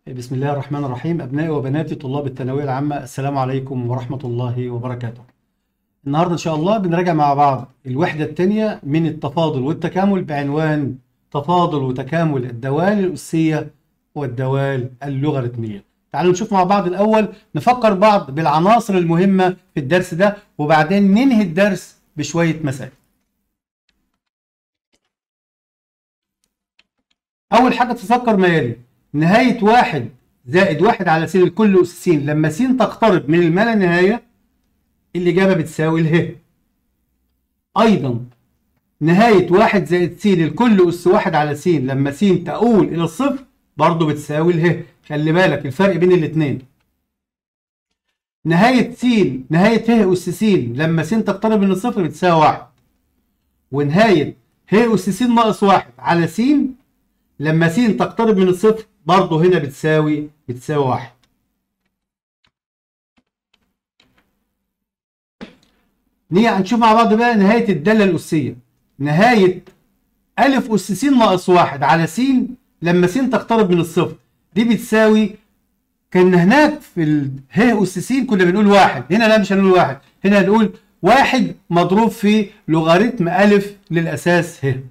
بسم الله الرحمن الرحيم أبنائي وبناتي طلاب الثانوية العامة السلام عليكم ورحمة الله وبركاته النهاردة إن شاء الله بنراجع مع بعض الوحدة الثانية من التفاضل والتكامل بعنوان تفاضل وتكامل الدوال الأسية والدوال اللوغاريتمية تعالوا نشوف مع بعض الأول نفكر بعض بالعناصر المهمة في الدرس ده وبعدين ننهي الدرس بشوية مسائل أول حاجة تفكر ما يلي نهاية واحد زائد واحد على س لكل أس س لما س تقترب من الما لا نهاية الإجابة بتساوي اله أيضا نهاية واحد زائد س لكل أس واحد على س لما س تؤول إلى الصفر برضه بتساوي اله خلي بالك الفرق بين الاتنين نهاية س نهاية ه أس س لما س تقترب من الصفر بتساوي واحد ونهاية ه أس س ناقص واحد على س لما س تقترب من الصفر برضه هنا بتساوي بتساوي واحد نيجي هنشوف مع بعض بقى نهاية الدالة الأسية نهاية ألف أس س ناقص واحد على س لما س تقترب من الصفر دي بتساوي كان هناك في ال ه أس س كنا بنقول واحد هنا لا مش هنقول واحد هنا هنقول واحد مضروب في لوغاريتم ألف للأساس ه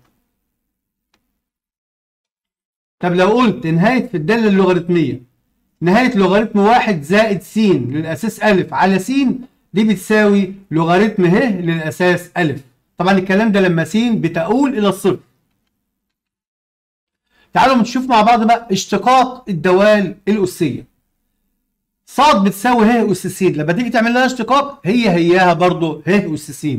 طب لو قلت نهاية في الدالة اللوغاريتمية نهاية لوغاريتم واحد زائد س للأساس ألف على س دي بتساوي لوغاريتم ه للأساس ألف طبعا الكلام ده لما س بتؤول إلى الصفر تعالوا نشوف مع بعض بقى اشتقاق الدوال الأسية صاد بتساوي ه أس س لما تيجي تعمل لها اشتقاق هي هياها برضه ه أس س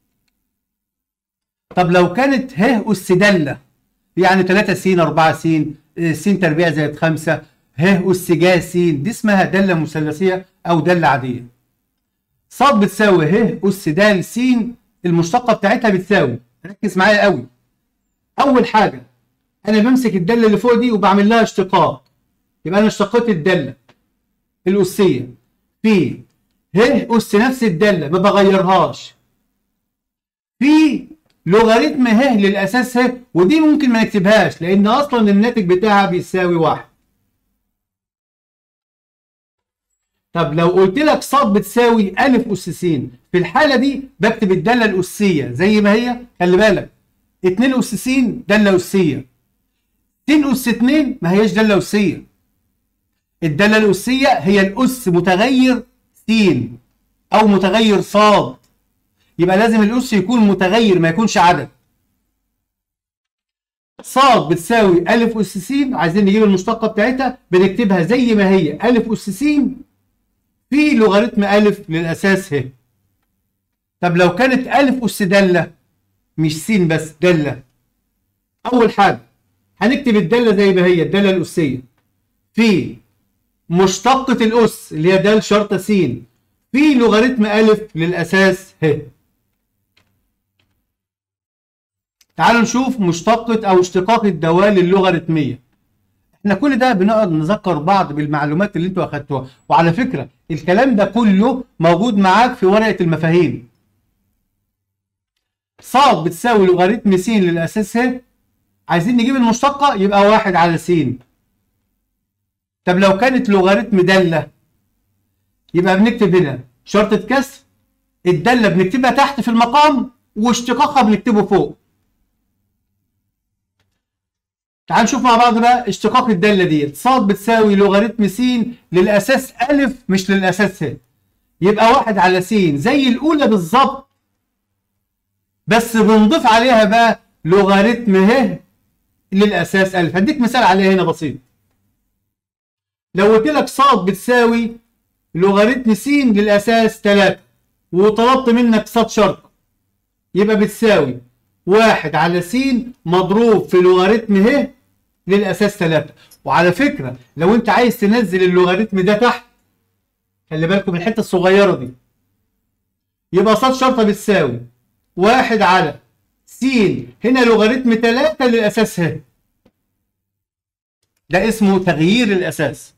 طب لو كانت ه أس دالة يعني 3 س 4 س س تربيع زائد 5 ه أس ج س دي اسمها دالة مثلثية أو دالة عادية ص بتساوي ه أس د س المشتقة بتاعتها بتساوي ركز معايا قوي أول حاجة أنا بمسك الدالة اللي فوق دي وبعمل لها اشتقاق يبقى أنا اشتقيت الدالة الأسية في ه أس نفس الدالة ما بغيرهاش في لوغاريتم ه للاساس ه ودي ممكن ما نكتبهاش لان اصلا الناتج بتاعها بيساوي واحد طب لو قلت لك ص بتساوي ا اس س في الحاله دي بكتب الداله الاسيه زي ما هي خلي بالك 2 اس س داله اسيه س اس 2 ما هياش داله اسيه الداله الاسيه هي الاس متغير س او متغير ص يبقى لازم الأس يكون متغير ما يكونش عدد ص بتساوي أ أس س عايزين نجيب المشتقة بتاعتها بنكتبها زي ما هي أ أس س في لوغاريتم أ للأساس ه طب لو كانت أ أس دالة مش س بس دالة أول حاجة هنكتب الدالة زي ما هي الدالة الأسية في مشتقة الأس اللي هي د شرطة س في لوغاريتم أ للأساس ه تعالوا نشوف مشتقة أو اشتقاق الدوال اللوغاريتمية. احنا كل ده بنقعد نذكر بعض بالمعلومات اللي انتوا أخدتوها، وعلى فكرة الكلام ده كله موجود معاك في ورقة المفاهيم. ص بتساوي لوغاريتم س للأساس ه عايزين نجيب المشتقة يبقى واحد على س. طب لو كانت لوغاريتم دالة يبقى بنكتب هنا شرطة كسر الدالة بنكتبها تحت في المقام واشتقاقها بنكتبه فوق. تعال نشوف مع بعض بقى اشتقاق الداله ديت ص بتساوي لوغاريتم س للاساس ا مش للاساس ه يبقى واحد على س زي الاولى بالظبط بس بنضيف عليها بقى لوغاريتم ه للاساس ا هديك مثال عليها هنا بسيط لو قلت لك ص بتساوي لوغاريتم س للاساس 3 وطلبت منك ص شرط يبقى بتساوي واحد على س مضروب في لوغاريتم ه للاساس 3 وعلى فكره لو انت عايز تنزل اللوغاريتم ده تحت خلي بالكم الحته الصغيره دي يبقى ص شرطه بتساوي واحد على س هنا لوغاريتم 3 للاساس ه ده اسمه تغيير الاساس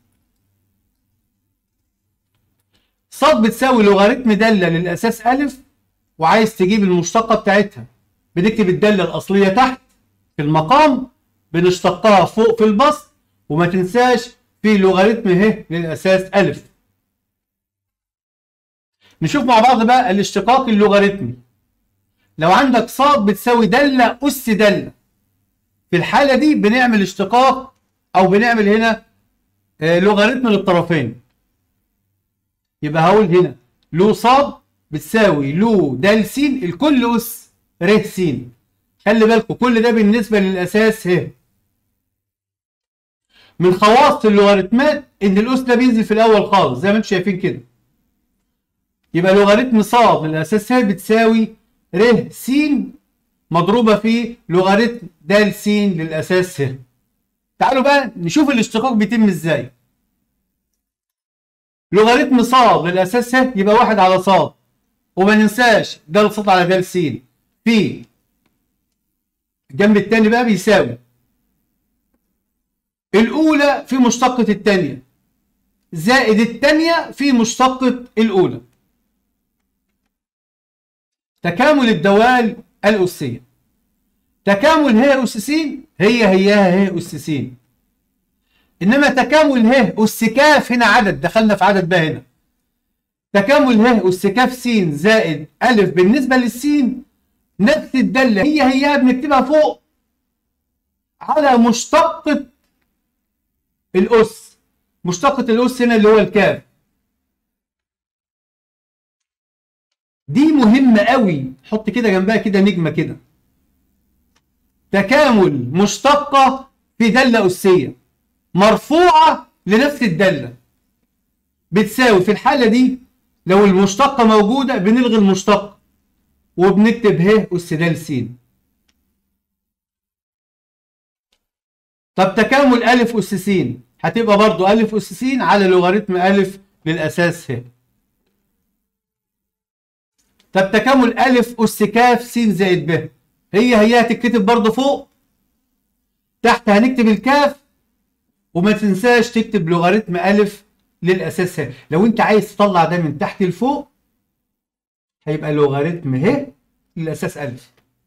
ص بتساوي لوغاريتم داله للاساس ا وعايز تجيب المشتقه بتاعتها بنكتب الدالة الأصلية تحت في المقام بنشتقها فوق في البسط وما تنساش في لوغاريتم ه للأساس ألف نشوف مع بعض بقى الاشتقاق اللوغاريتمي لو عندك صاد بتساوي دالة أس دالة في الحالة دي بنعمل اشتقاق أو بنعمل هنا آه، لوغاريتم للطرفين يبقى هقول هنا لو صاد بتساوي لو دال س الكل أس ر س خلي بالكم كل ده بالنسبة للأساس ه من خواص اللوغاريتمات إن الأس ده بينزل في الأول خالص زي ما انتم شايفين كده يبقى لوغاريتم ص من الأساس ه بتساوي ر س مضروبة في لوغاريتم د س للأساس ه تعالوا بقى نشوف الاشتقاق بيتم ازاي لوغاريتم ص للأساس ه يبقى واحد على ص وما ننساش د ص على د س في الجنب التاني بقى بيساوي الأولى في مشتقة التانية زائد التانية في مشتقة الأولى تكامل الدوال الأسية تكامل ه أس س هي هياها ه أس س إنما تكامل ه أس كاف هنا عدد دخلنا في عدد بقى هنا تكامل ه أس كاف س زائد ألف بالنسبة للسين نفس الدالة هي هياها بنكتبها فوق على مشتقة الأس مشتقة الأس هنا اللي هو الكاف دي مهمة قوي حط كده جنبها كده نجمة كده تكامل مشتقة في دالة أسية مرفوعة لنفس الدالة بتساوي في الحالة دي لو المشتقة موجودة بنلغي المشتقة وبنكتب ه أس د س طب تكامل ألف أس س هتبقى برضو ألف أس س على لوغاريتم ألف للأساس ه طب تكامل ألف أس كاف س زائد ب هي هي هتتكتب برضو فوق تحت هنكتب الكاف وما تنساش تكتب لوغاريتم ألف للأساس ه لو أنت عايز تطلع ده من تحت لفوق هيبقى لوغاريتم ه للأساس ألف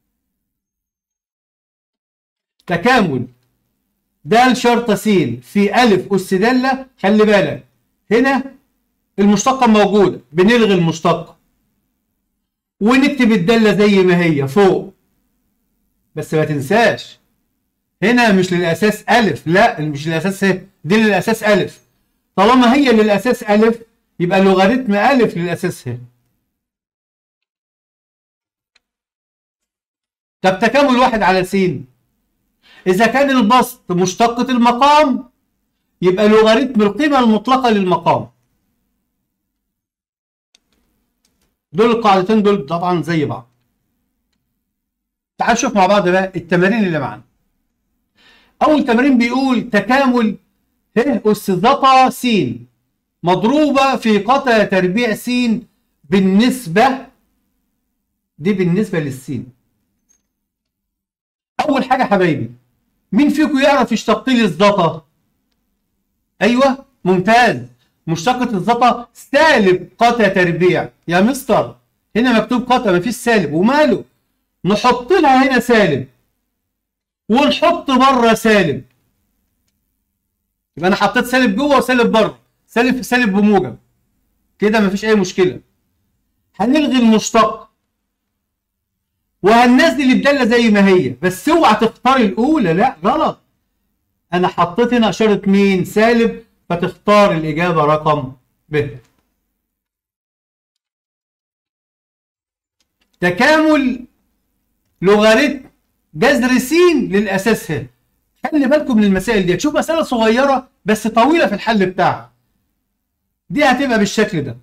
تكامل د شرطة س في ألف أس دالة خلي بالك هنا المشتقة موجودة بنلغي المشتقة ونكتب الدالة زي ما هي فوق بس ما تنساش هنا مش للأساس ألف لا مش للأساس ه دي للأساس ألف طالما هي للأساس ألف يبقى لوغاريتم ألف للأساس ه طب تكامل واحد على س إذا كان البسط مشتقة المقام يبقى لوغاريتم القيمة المطلقة للمقام دول القاعدتين دول طبعا زي بعض تعال نشوف مع بعض بقى التمارين اللي معانا أول تمرين بيقول تكامل ه أس ظتا س مضروبة في قطع تربيع س بالنسبة دي بالنسبة للسين أول حاجة حبايبي مين فيكم يعرف يشتق لي الزطا؟ أيوه ممتاز مشتقة الزطا سالب قطع تربيع يا مستر هنا مكتوب قطع مفيش سالب وماله؟ نحط لها هنا سالب ونحط بره سالب يبقى انا حطيت سالب جوه وسالب بره سالب في سالب بموجب كده مفيش اي مشكله هنلغي المشتق وهننزل الداله زي ما هي بس اوعى تختار الاولى لا غلط انا حطيت هنا اشاره مين سالب فتختار الاجابه رقم ب تكامل لوغاريتم جذر س للاساس ه خلي بالكم من المسائل دي شوف مساله صغيره بس طويله في الحل بتاعها دي هتبقى بالشكل ده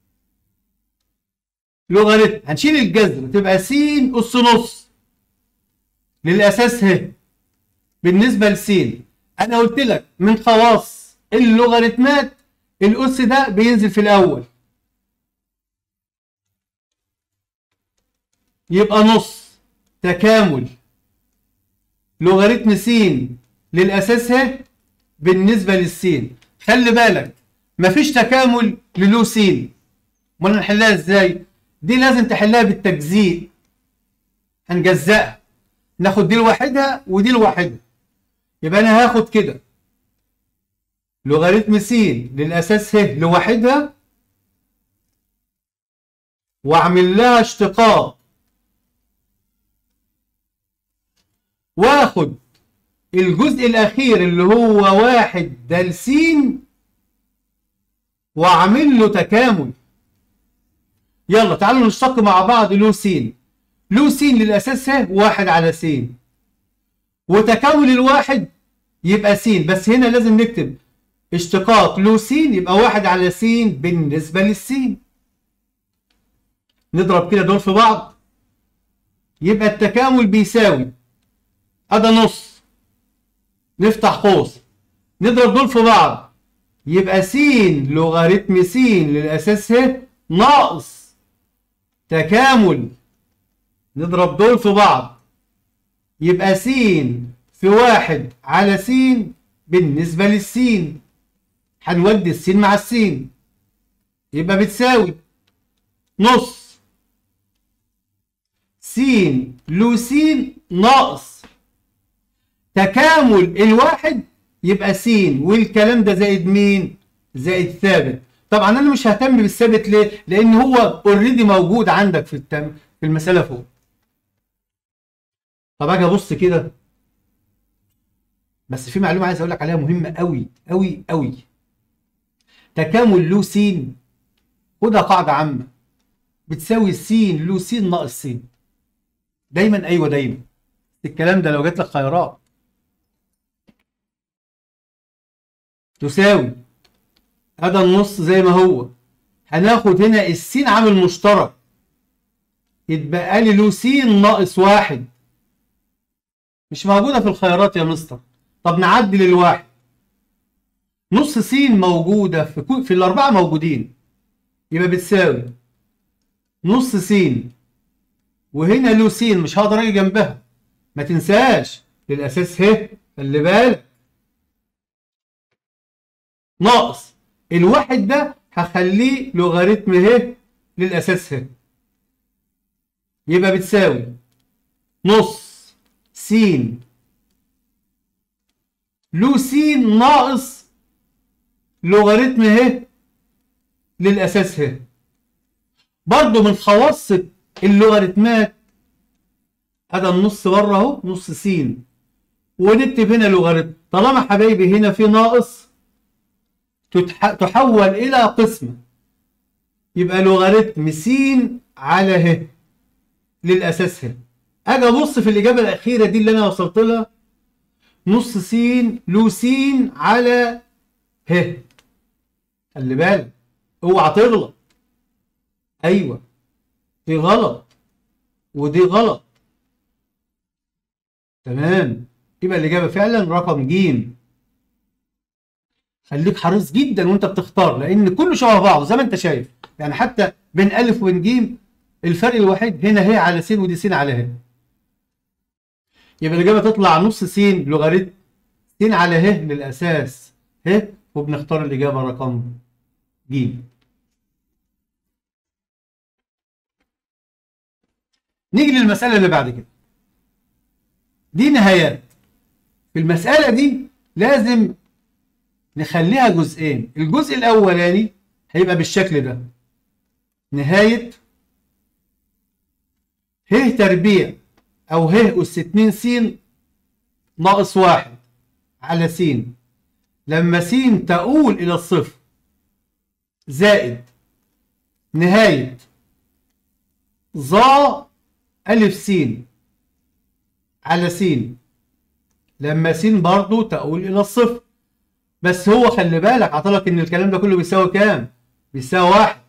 لوغاريتم هنشيل الجذر تبقى س اس نص للاساس ه بالنسبه لس انا قلت لك من خواص اللوغاريتمات الاس ده بينزل في الاول يبقى نص تكامل لوغاريتم س للاساس ه بالنسبه للسين خلي بالك مفيش تكامل للو س امال نحلها ازاي دي لازم تحلها بالتجزيء هنجزأها ناخد دي لوحدها ودي لوحدها يبقى انا هاخد كده لوغاريتم س للأساس ه لوحدها واعمل لها اشتقاق واخد الجزء الأخير اللي هو واحد د س واعمل له تكامل يلا تعالوا نشتق مع بعض لو س لو س للأساس ه واحد على س وتكامل الواحد يبقى س بس هنا لازم نكتب اشتقاق لو س يبقى واحد على س بالنسبة للسين نضرب كده دول في بعض يبقى التكامل بيساوي أدا نص نفتح قوس نضرب دول في بعض يبقى س لوغاريتم س للأساس ه ناقص تكامل نضرب دول في بعض يبقى س في واحد على س بالنسبة للسين هنودي السين مع السين يبقى بتساوي نص س له س ناقص تكامل الواحد يبقى س والكلام ده زائد مين؟ زائد ثابت طبعا انا مش ههتم بالثابت ليه؟ لان هو اوريدي موجود عندك في التم في المساله فوق طب اجي ابص كده بس في معلومه عايز اقول لك عليها مهمه قوي قوي قوي تكامل له س خدها قاعده عامه بتساوي س له س ناقص س دايما ايوه دايما الكلام ده لو جات لك خيارات تساوي هذا النص زي ما هو هناخد هنا السين عامل مشترك يتبقى لي له س ناقص واحد مش موجودة في الخيارات يا مستر طب نعدل الواحد نص س موجودة في كل في الأربعة موجودين يبقى بتساوي نص س وهنا له س مش هقدر اجي جنبها ما تنساش للأساس ه خلي بالك ناقص الواحد ده هخليه لوغاريتم ه للأساس ه يبقى بتساوي نص س له س ناقص لوغاريتم ه للأساس ه برضو من خواص اللوغاريتمات هذا النص بره اهو نص س ونكتب هنا لوغاريتم طالما حبايبي هنا في ناقص تتح... تحول الى قسمة يبقى لوغاريتم س على ه للاساس ه اجي ابص في الاجابه الاخيره دي اللي انا وصلت لها نص س له س على ه خلي بالك اوعى تغلط ايوه دي غلط ودي غلط تمام يبقى الإجابة فعلا رقم ج خليك حريص جدا وانت بتختار لان كله شبه بعضه زي ما انت شايف يعني حتى بين الف وبين ج الفرق الوحيد هنا ه على س ودي س على ه يبقى الاجابه تطلع نص س لوغاريتم س على ه للاساس ه وبنختار الاجابه رقم ج نيجي للمسألة اللي بعد كده دي نهايات في المسألة دي لازم نخليها جزئين الجزء الأولاني هيبقى بالشكل ده نهاية ه تربيع أو ه أس 2 س ناقص واحد على س لما س تؤول إلى الصفر زائد نهاية ظا ألف س على س لما س برضه تؤول إلى الصفر بس هو خلي بالك عطلك إن الكلام ده كله بيساوي كام؟ بيساوي واحد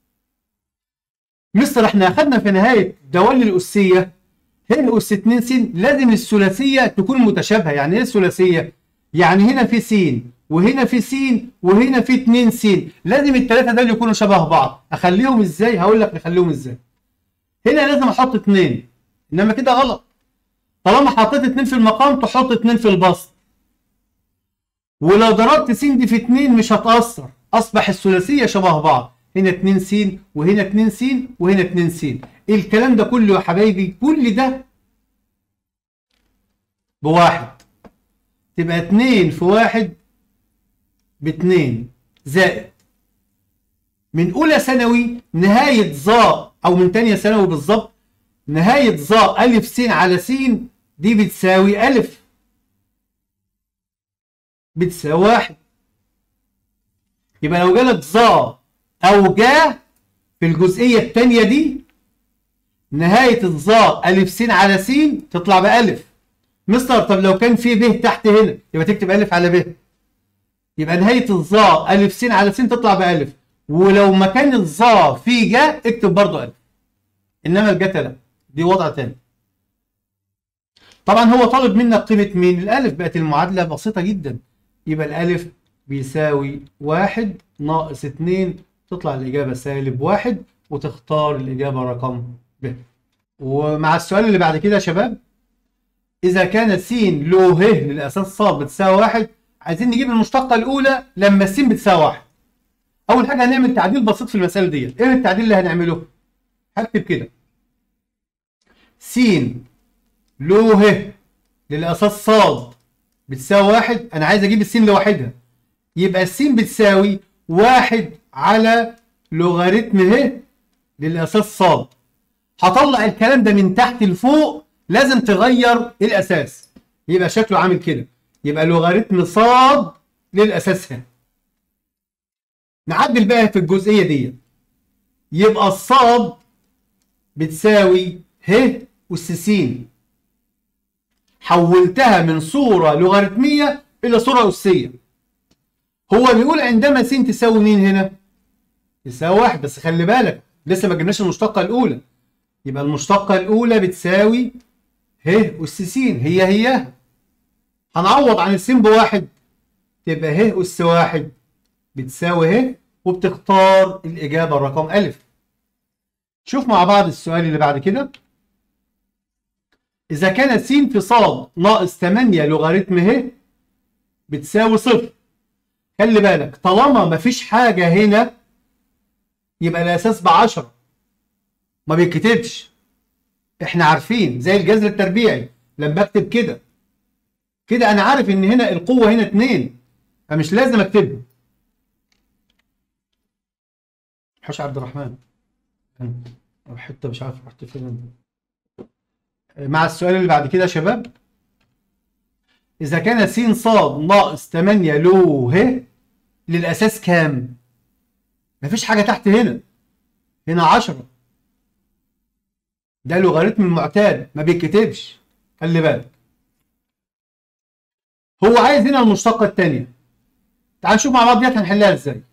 مستر احنا أخدنا في نهاية دوال الأسية هنا أس 2 س لازم الثلاثية تكون متشابهة يعني إيه الثلاثية؟ يعني هنا في س وهنا في س وهنا في 2 س لازم الثلاثة دول يكونوا شبه بعض أخليهم إزاي؟ هقول لك نخليهم إزاي هنا لازم احط اتنين انما كده غلط طالما حطيت اتنين في المقام تحط اتنين في البسط ولو ضربت س دي في اتنين مش هتأثر اصبح الثلاثية شبه بعض هنا اتنين س وهنا اتنين س وهنا اتنين س الكلام ده كله يا حبايبي كل ده بواحد تبقى اتنين في واحد باتنين زائد من اولى ثانوي نهايه ظا او من تانية ثانوي بالظبط نهايه ظا الف س على س دي بتساوي الف بتساوي واحد يبقى لو جالك ظا او جا في الجزئيه الثانيه دي نهايه الظا الف س على س تطلع بالف مستر طب لو كان في ب تحت هنا يبقى تكتب الف على ب يبقى نهايه الظا الف س على س تطلع بالف ولو مكان الظا في جا اكتب برضو الف انما الجتا لا دي وضع تاني طبعا هو طالب منك قيمه مين الالف بقت المعادله بسيطه جدا يبقى الالف بيساوي واحد ناقص اتنين تطلع الاجابه سالب واحد وتختار الاجابه رقم ب ومع السؤال اللي بعد كده يا شباب اذا كانت س له ه للاساس ص بتساوي واحد عايزين نجيب المشتقه الاولى لما س بتساوي واحد اول حاجه هنعمل تعديل بسيط في المساله ديت ايه التعديل اللي هنعمله هكتب كده س له ه للاساس ص بتساوي واحد انا عايز اجيب السين لوحدها يبقى السين بتساوي واحد على لوغاريتم ه للاساس ص هطلع الكلام ده من تحت لفوق لازم تغير الاساس يبقى شكله عامل كده يبقى لوغاريتم ص للاساس ه نعدل بقى في الجزئيه دي يبقى الصاد بتساوي ه والسين حولتها من صوره لوغاريتميه الى صوره اسيه هو بيقول عندما س تساوي مين هنا تساوي واحد بس خلي بالك لسه ما جبناش المشتقه الاولى يبقى المشتقه الاولى بتساوي ه أس س هي هي هنعوض عن السين بواحد تبقى ه أس واحد بتساوي ه وبتختار الإجابة رقم ألف شوف مع بعض السؤال اللي بعد كده إذا كان س في ص ناقص 8 لوغاريتم ه بتساوي صفر خلي بالك طالما مفيش حاجة هنا يبقى الأساس بعشرة ما بيتكتبش احنا عارفين زي الجذر التربيعي لما بكتب كده كده انا عارف ان هنا القوة هنا اتنين فمش لازم اكتبها حوش عبد الرحمن حتة مش عارف رحت فين مع السؤال اللي بعد كده يا شباب إذا كان س ص ناقص 8 له ه للأساس كام؟ مفيش حاجة تحت هنا هنا 10 ده لوغاريتم المعتاد ما بيتكتبش خلي بالك هو عايز هنا المشتقة الثانية تعال نشوف مع بعض ديت هنحلها ازاي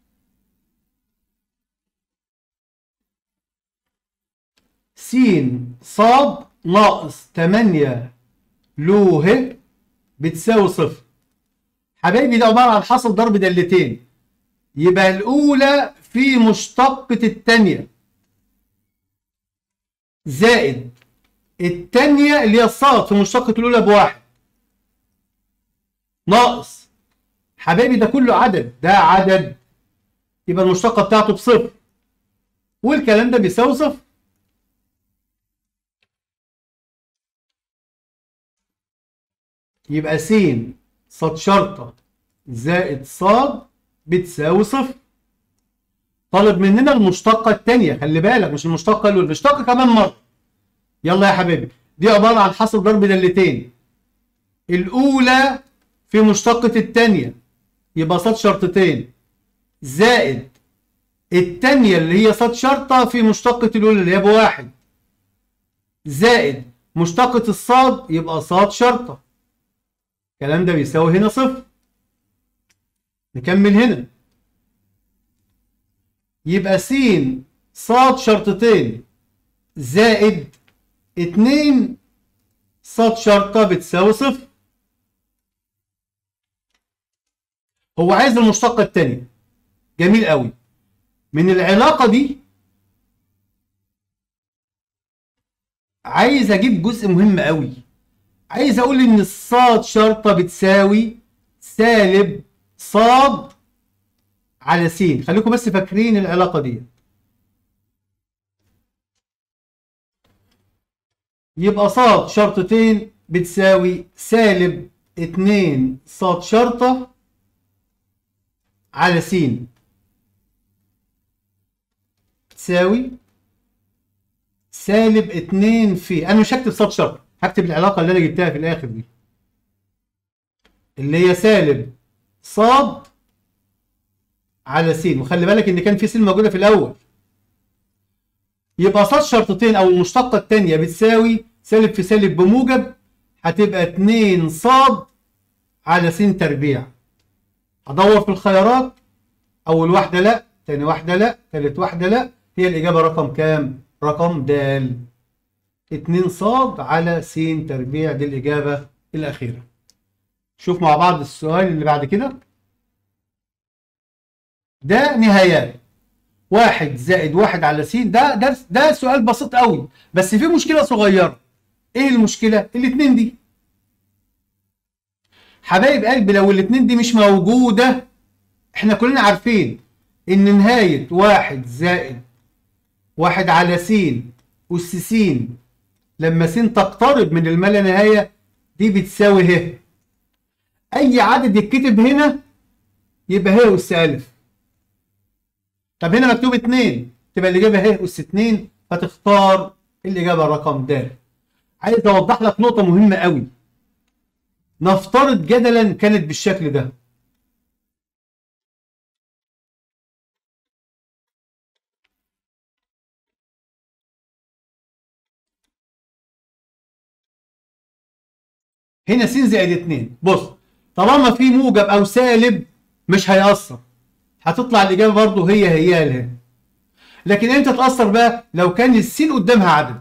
س ص ناقص 8 له ه بتساوي صفر حبايبي ده عبارة عن حاصل ضرب دالتين يبقى الأولى في مشتقة الثانية زائد الثانية اللي هي الصاد في مشتقة الأولى بواحد ناقص حبايبي ده كله عدد ده عدد يبقى المشتقة بتاعته بصفر والكلام ده بيساوي صفر يبقى س صاد شرطة زائد صاد بتساوي صفر طالب مننا المشتقة الثانية خلي بالك مش المشتقة الأولى المشتقة كمان مرة يلا يا حبيبي دي عبارة عن حاصل ضرب دالتين الأولى في مشتقة الثانية يبقى صاد شرطتين زائد الثانية اللي هي صاد شرطة في مشتقة الأولى اللي هي بواحد زائد مشتقة الصاد يبقى صاد شرطة الكلام ده بيساوي هنا صفر نكمل هنا يبقى س صاد شرطتين زائد اتنين صاد شرطة بتساوي صفر هو عايز المشتقة التانية جميل قوي من العلاقة دي عايز اجيب جزء مهم قوي عايز اقول ان الصاد شرطة بتساوي سالب صاد على س خليكم بس فاكرين العلاقة دي يبقى صاد شرطتين بتساوي سالب اتنين صاد شرطة على س تساوي سالب 2 في انا مش هكتب صاد شرط هكتب العلاقه اللي انا جبتها في الاخر دي اللي هي سالب صاد على س وخلي بالك ان كان في س موجوده في الاول يبقى صاد شرطتين او المشتقه الثانيه بتساوي سالب في سالب بموجب هتبقى 2 صاد على س تربيع ادور في الخيارات اول واحده لا ثاني واحده لا ثالث واحده لا هي الاجابه رقم كام رقم د 2 صاد على س تربيع دي الاجابه الاخيره شوف مع بعض السؤال اللي بعد كده ده نهايات واحد زائد واحد على س ده ده ده سؤال بسيط قوي بس فيه مشكله صغيره ايه المشكله الاثنين دي حبايب قلبي لو الاثنين دي مش موجوده احنا كلنا عارفين ان نهايه واحد زائد واحد على س أس س لما س تقترب من الما لا نهايه دي بتساوي ه اي عدد يتكتب هنا يبقى ه اس الف طب هنا مكتوب 2 تبقى الاجابه ه اس 2 فتختار الاجابه رقم د عايز اوضح لك نقطه مهمه قوي نفترض جدلا كانت بالشكل ده هنا س زائد 2 بص طالما في موجب او سالب مش هيأثر هتطلع الاجابه برضه هي هي لها لكن امتى تأثر بقى لو كان السين قدامها عدد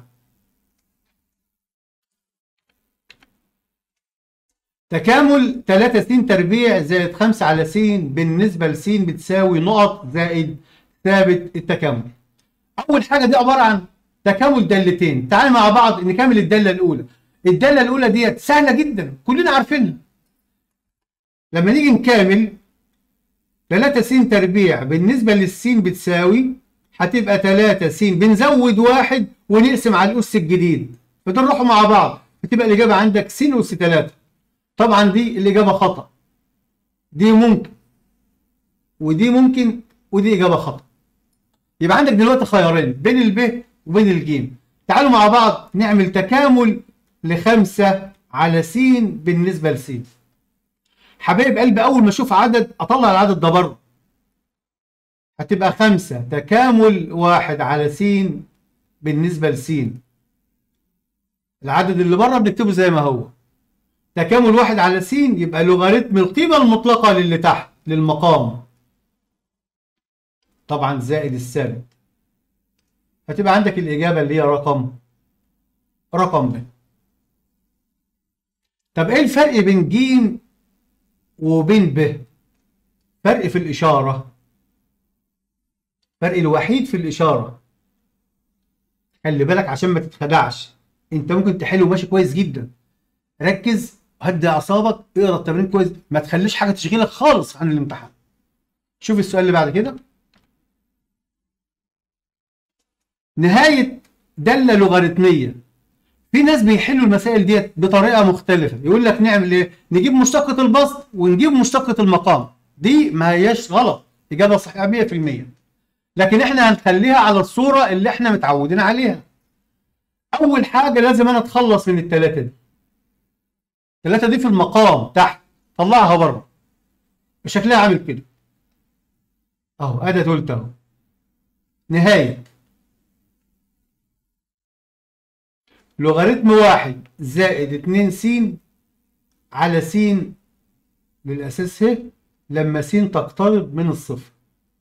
تكامل 3 س تربيع زائد 5 على س بالنسبه لس بتساوي نقط زائد ثابت التكامل اول حاجه دي عباره عن تكامل دالتين تعال مع بعض نكمل الداله الاولى الداله الاولى ديت سهله جدا كلنا عارفينها لما نيجي نكامل 3 س تربيع بالنسبه للسين بتساوي هتبقى 3 س بنزود واحد ونقسم على الاس الجديد فدول مع بعض بتبقى الاجابه عندك س اس 3 طبعا دي الاجابه خطا دي ممكن ودي ممكن ودي اجابه خطا يبقى عندك دلوقتي خيارين بين الب وبين الجيم تعالوا مع بعض نعمل تكامل لخمسة على س بالنسبة لس حبايب قلبي أول ما أشوف عدد أطلع العدد ده بره هتبقى خمسة تكامل واحد على س بالنسبة لس العدد اللي بره بنكتبه زي ما هو تكامل واحد على س يبقى لوغاريتم القيمة المطلقة للي تحت للمقام طبعا زائد السالب هتبقى عندك الإجابة اللي هي رقم رقم ب طب ايه الفرق بين ج وبين ب فرق في الإشارة فرق الوحيد في الإشارة خلي بالك عشان ما تتخدعش انت ممكن تحله ماشي كويس جدا ركز هدي اعصابك اقرا التمرين كويس ما تخليش حاجه تشغلك خالص عن الامتحان شوف السؤال اللي بعد كده نهايه داله لوغاريتميه في ناس بيحلوا المسائل ديت بطريقه مختلفه يقول لك نعمل ايه نجيب مشتقه البسط ونجيب مشتقه المقام دي ما هياش غلط اجابه صحيحه 100% لكن احنا هنخليها على الصوره اللي احنا متعودين عليها اول حاجه لازم انا اتخلص من الثلاثه دي الثلاثه دي في المقام تحت طلعها بره شكلها عامل كده اهو ادي قلت اهو نهايه لوغاريتم واحد زائد اتنين س على س للأساس ه لما س تقترب من الصفر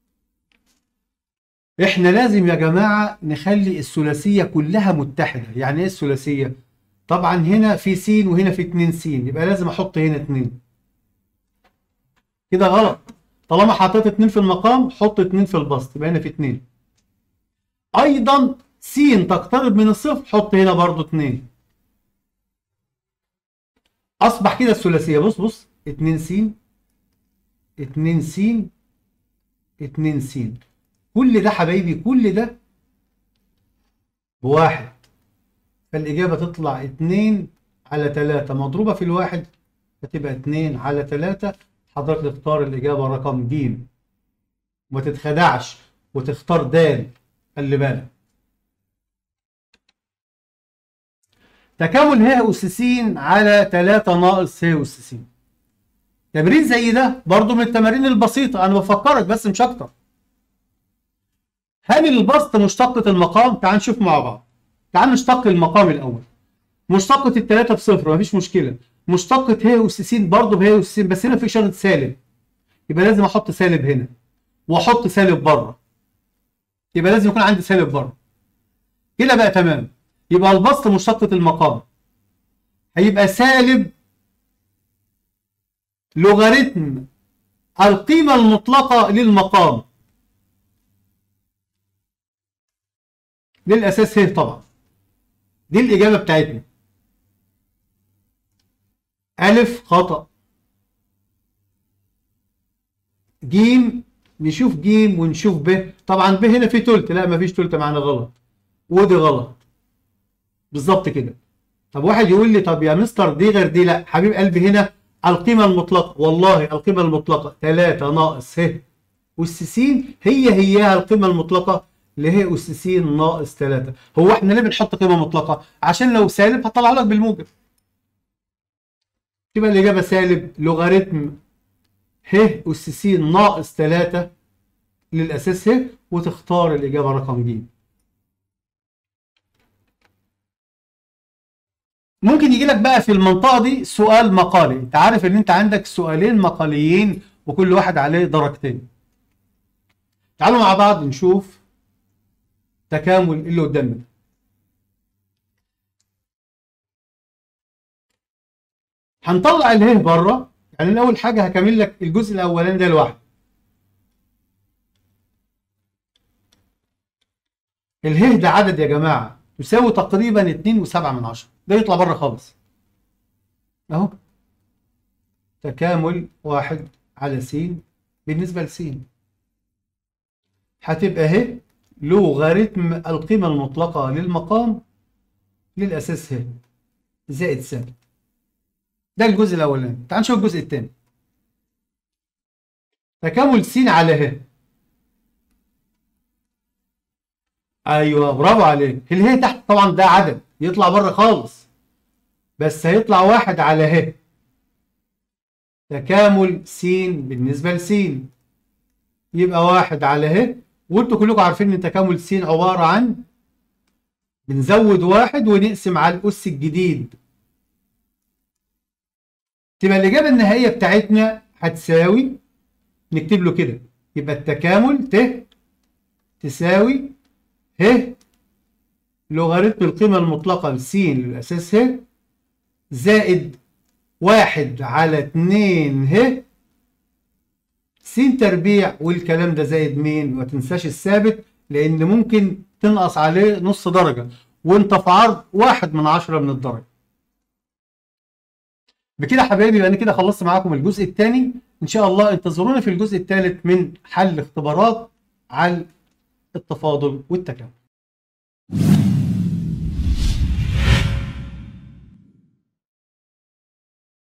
احنا لازم يا جماعة نخلي الثلاثية كلها متحدة يعني ايه الثلاثية طبعا هنا في س وهنا في اتنين س يبقى لازم احط هنا اتنين كده غلط طالما حطيت اتنين في المقام حط اتنين في البسط يبقى هنا في اتنين ايضا س تقترب من الصفر حط هنا برضو اتنين اصبح كده الثلاثيه بص بص اتنين س اتنين س اتنين س كل ده حبايبي كل ده بواحد فالاجابه تطلع اتنين على تلاتة مضروبه في الواحد فتبقى اتنين على تلاتة حضرتك تختار الاجابه رقم ج وما تتخدعش وتختار د خلي بالك تكامل ه أس س على 3 ناقص ه أس س تمرين زي ده برضو من التمارين البسيطة أنا بفكرك بس مش أكتر هل البسط مشتقة المقام؟ تعال نشوف مع بعض تعال نشتق المقام الأول مشتقة التلاتة بصفر مفيش مشكلة مشتقة ه أس س برضه بهي أس س بس هنا في إشارة سالب يبقى لازم أحط سالب هنا وأحط سالب بره يبقى لازم يكون عندي سالب بره كده بقى تمام يبقى البسط مشتقة المقام هيبقى سالب لوغاريتم القيمة المطلقة للمقام للأساس ه طبعا دي الإجابة بتاعتنا ألف خطأ جيم نشوف جيم ونشوف ب طبعا ب هنا في تلت لا مفيش تلت معانا غلط ودي غلط بالظبط كده طب واحد يقول لي طب يا مستر دي غير دي لا حبيب قلبي هنا القيمة المطلقة والله القيمة المطلقة 3 ناقص ه أس س هي هيها القيمة المطلقة اللي هي أس س ناقص 3 هو احنا ليه بنحط قيمة مطلقة؟ عشان لو سالب هطلع لك بالموجب تبقى الإجابة سالب لوغاريتم ه أس س ناقص 3 للأساس ه وتختار الإجابة رقم ج ممكن يجي لك بقى في المنطقة دي سؤال مقالي انت عارف ان انت عندك سؤالين مقاليين وكل واحد عليه درجتين تعالوا مع بعض نشوف تكامل اللي قدامنا ده. هنطلع اله بره يعني الاول حاجه هكمل لك الجزء الاولاني ده لوحده اله ده عدد يا جماعه يساوي تقريبا 2 و7 من عشرة ده يطلع بره خالص اهو تكامل واحد على س بالنسبه لس هتبقى اهي لوغاريتم القيمة المطلقة للمقام للأساس ه زائد سالب ده الجزء الأولاني تعال نشوف الجزء الثاني تكامل س على ه أيوه برافو عليك الهي تحت طبعا ده عدد يطلع بره خالص بس هيطلع واحد على ه تكامل س بالنسبة لس يبقى واحد على ه وانتوا كلكم عارفين ان تكامل س عبارة عن بنزود واحد ونقسم على الأس الجديد تبقى الإجابة النهائية بتاعتنا هتساوي نكتب له كده يبقى التكامل ت تساوي ه لوغاريتم القيمة المطلقة لس للأساس ه زائد واحد على اتنين ه س تربيع والكلام ده زائد مين ما تنساش الثابت لان ممكن تنقص عليه نص درجة وانت في عرض واحد من عشرة من الدرجة بكده حبايبي يبقى انا كده خلصت معاكم الجزء الثاني ان شاء الله انتظرونا في الجزء الثالث من حل اختبارات على التفاضل والتكامل